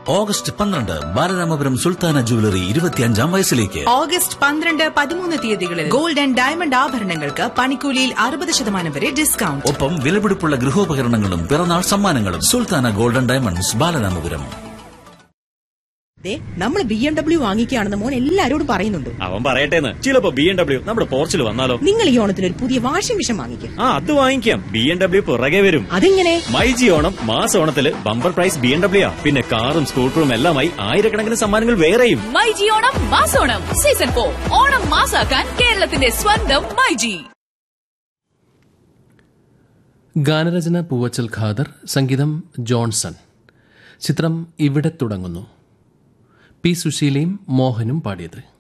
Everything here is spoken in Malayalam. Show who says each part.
Speaker 1: ഓഗസ്റ്റ് പന്ത്രണ്ട് ബാലരാമപുരം സുൽത്താന ജുവലറി ഇരുപത്തിയഞ്ചാം വയസ്സിലേക്ക്
Speaker 2: ഓഗസ്റ്റ് പന്ത്രണ്ട് പതിമൂന്ന് തീയതികളിൽ ഗോൾഡ് ആൻഡ് ഡയമണ്ട് ആഭരണങ്ങൾക്ക് പണിക്കൂലിയിൽ അറുപത് ശതമാനം വരെ ഡിസ്കൗണ്ട്
Speaker 1: ഒപ്പം വിലപിടിപ്പുള്ള ഗൃഹോപകരണങ്ങളും പിറന്നാൾ സമ്മാനങ്ങളും സുൽത്താന ഗോൾഡൻ ഡയമണ്ട്സ് ബാലരാമപുരം
Speaker 3: നമ്മൾ ബി എം ഡബ്ല്യു വാങ്ങിക്കുകയാണെന്ന് മോൻ എല്ലാരോടും പറയുന്നുണ്ട്
Speaker 4: അവൻ പറയട്ടേന്ന് ചിലപ്പോ ബി എം ഡബ്ല്യു നമ്മുടെ പോർച്ചിൽ വന്നാലോ
Speaker 3: നിങ്ങൾ ഈ ഓണത്തിന് ഒരു പുതിയ വാഷിംഗ് മെഷീൻ വാങ്ങിക്കും
Speaker 4: ആ അത് വാങ്ങിക്കാം ബി എം ഡബ്ല്യു പുറകെ വരും
Speaker 3: അതെങ്ങനെ
Speaker 4: മൈജി ഓണം മാസ ഓണത്തില് bumper prize B M W പിന്നെ കാറും സ്കൂട്ടറും എല്ലാമായി ആയിരക്കണക്കിന് സമ്മാനങ്ങൾ വേറെയും
Speaker 5: മൈജി ഓണം മാസോണം സീസൺ ഫോർ ഓണം മാസാക്കാൻ കേരളത്തിന്റെ സ്വന്തം മൈജി
Speaker 6: ഗാനരചന പൂവച്ചൽ ഖാദർ സംഗീതം ജോൺസൺ ചിത്രം ഇവിടെ തുടങ്ങുന്നു പി സുശീലയും മോഹനും പാടിയത്